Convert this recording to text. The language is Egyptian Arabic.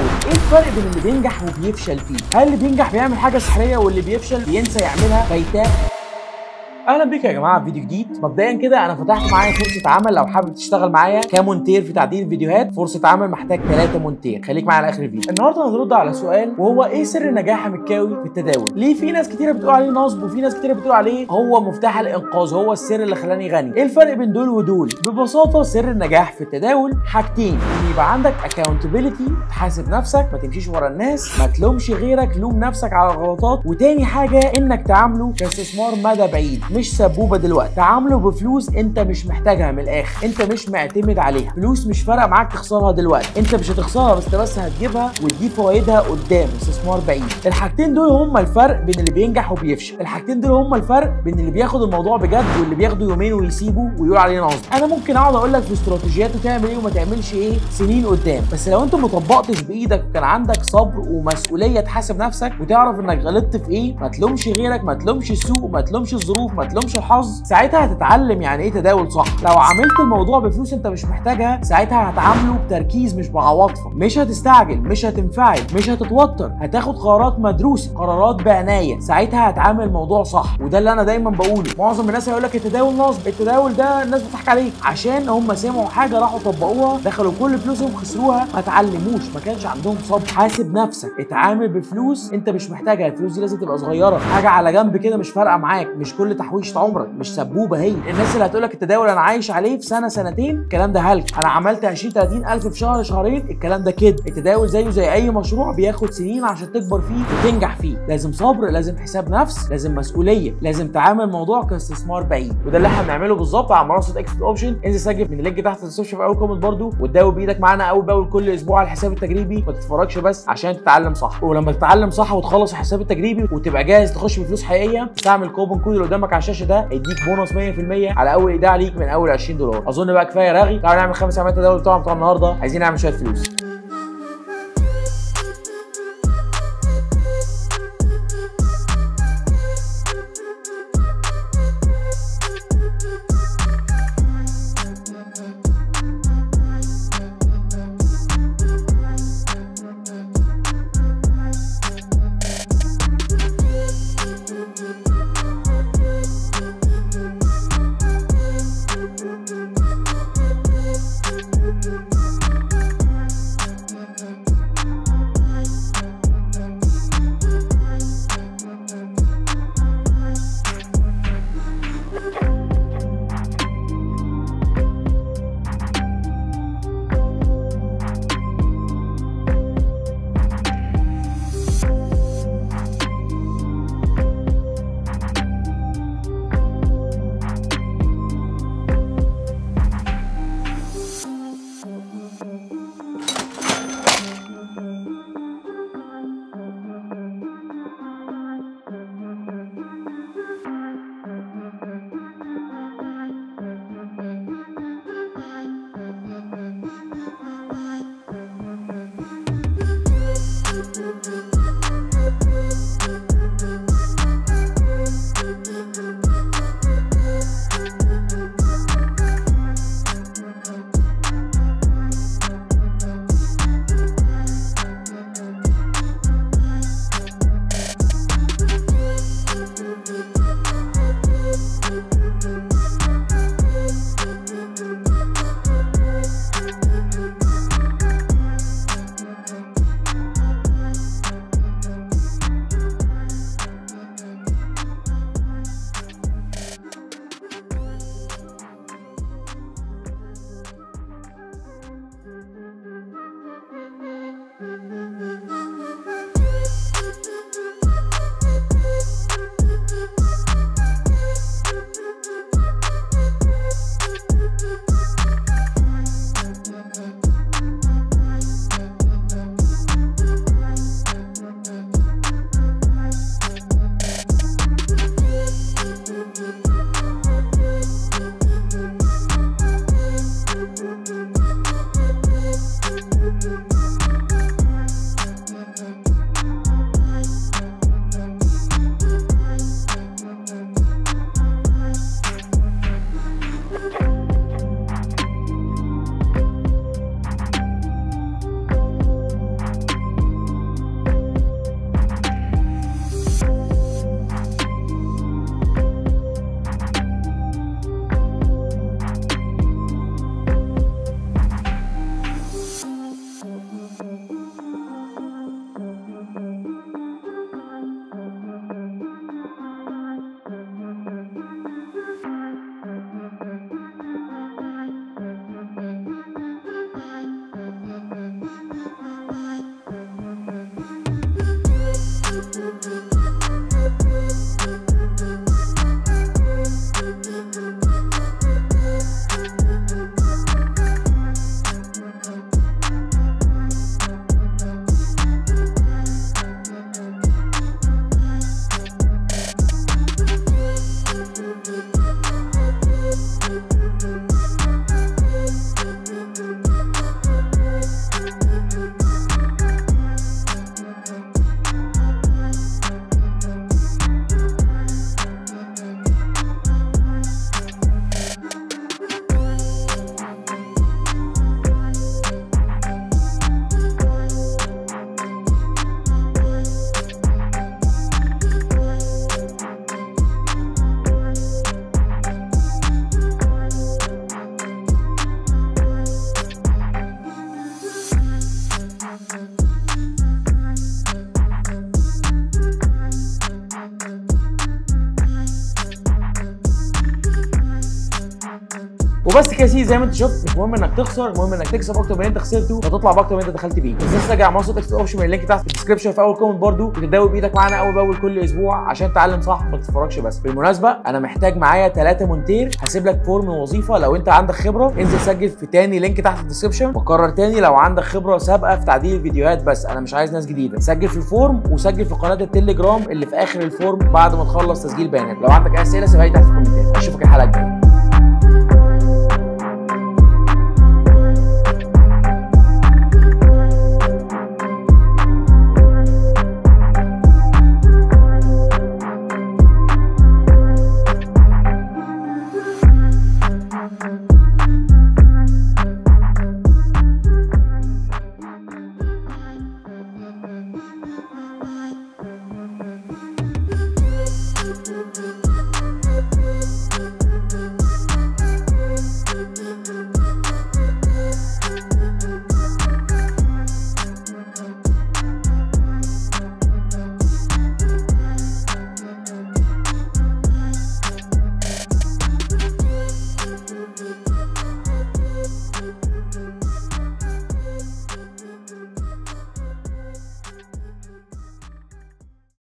ايه الفرق بين اللي بينجح وبيفشل فيه هل اللي بينجح بيعمل حاجه سحريه واللي بيفشل بينسى يعملها فايتاه اهلا بيك يا جماعه في فيديو جديد مبدئيا كده انا فتحت معايا فرصه عمل لو حابب تشتغل معايا كمونتير في تعديل الفيديوهات فرصه عمل محتاج ثلاثه مونتير خليك معايا على اخر الفيديو النهارده هنرد على سؤال وهو ايه سر نجاح مكاوي في التداول ليه في ناس كتيره بتقول عليه نصب وفي ناس كتيره بتقول عليه هو مفتاح الانقاذ هو السر اللي خلاني غني ايه الفرق بين دول ودول ببساطه سر النجاح في التداول حاجتين ان يبقى عندك اكاونتبيلتي تحاسب نفسك ما تمشيش ورا الناس ما تلومش غيرك لوم نفسك على الغلطات وتاني حاجه انك تعامله كاستثمار مدى بعيد مش سبوبه دلوقتي تعامله بفلوس انت مش محتاجها من الاخر انت مش معتمد عليها فلوس مش فارقه معاك تخسرها دلوقتي انت مش هتخسرها بس انت بس هتجيبها وتجيب فوائدها قدام استثمار بعيد الحاجتين دول هما الفرق بين اللي بينجح وبيفشل الحاجتين دول هما الفرق بين اللي بياخد الموضوع بجد واللي بياخده يومين ويسيبه ويقول عليه نصب انا ممكن اقعد اقول لك في استراتيجيات وتعمل ايه وما تعملش ايه سنين قدام بس لو انت ما طبقتش بايدك وكان عندك صبر ومسؤوليه تحاسب نفسك وتعرف انك غلطت في ايه ما تلومش غيرك ما تلومش السوق ما تلومش الظروف ما تلومش الحظ ساعتها هتتعلم يعني ايه تداول صح لو عملت الموضوع بفلوس انت مش محتاجها ساعتها هتعامله بتركيز مش بعواطفك مش هتستعجل مش هتنفعل مش هتتوتر هتاخد قرارات مدروسه قرارات بعنايه ساعتها هتعامل الموضوع صح وده اللي انا دايما بقوله معظم الناس هيقول لك التداول نصب التداول ده الناس بتضحك عليك عشان هم سمعوا حاجه راحوا طبقوها دخلوا كل فلوسهم خسروها ما اتعلموش ما كانش عندهم صبر حاسب نفسك اتعامل بفلوس انت مش محتاجها الفلوس دي لازم تبقى صغيره حاجه على جنب كده مش فارقه معاك مش كل تحويشه عمرك مش سبوبه هي الناس اللي هتقول لك التداول انا عايش عليه في سنه سنتين الكلام ده هلك انا عملت 20 30 الف في شهر شهرين الكلام ده كده التداول زيه زي اي مشروع بياخد سنين عشان تكبر فيه وتنجح فيه لازم صبر لازم حساب نفس لازم مسؤوليه لازم تعامل الموضوع كاستثمار بعيد وده اللي احنا بنعمله بالظبط على منصه اكس اوبشن انزل سجل من اللينك تحت الديسكربشن في اول كومنت برده وتداول بايدك معانا اول باول كل اسبوع على الحساب التجريبي ما تتفرجش بس عشان تتعلم صح ولما تتعلم صح وتخلص الحساب التجريبي وتبقى جاهز تخش بفلوس حقيقيه استعمل كوبون كود اللي قدامك على الشاشه ده هيديك بونص 100% على اول ايداع ليك من اول 20 دولار اظن بقى كفايه رغي تعالوا نعمل خمس عمليات تداول بتوعنا بتوع النهارده عايزين نعمل شويه فلوس وبس كده يا سيدي زي ما انت شفت مش مهم انك تخسر المهم انك تكسب اكتر من اللي انت خسرته وتطلع باكتر من اللي انت دخلت بيه ما تنساش تراجع مصر تكست اوبشن من اللينك تحت في الديسكربشن في اول كومنت برده وتتداوب بايدك معانا اول باول كل اسبوع عشان تتعلم صح ما تتفرجش بس بالمناسبه انا محتاج معايا ثلاثه مونتير هسيب لك فورم وظيفه لو انت عندك خبره انزل سجل في تاني لينك تحت في الديسكربشن بكرر تاني لو عندك خبره سابقه في تعديل الفيديوهات بس انا مش عايز ناس جديده سجل في الفورم وسجل في قناه التليجرام اللي في اخر الفورم بعد ما تخلص تسجيل بيانات لو عندك اسئله سيبها لي تحت في الكومنتات اشوفك الحلقه الجايه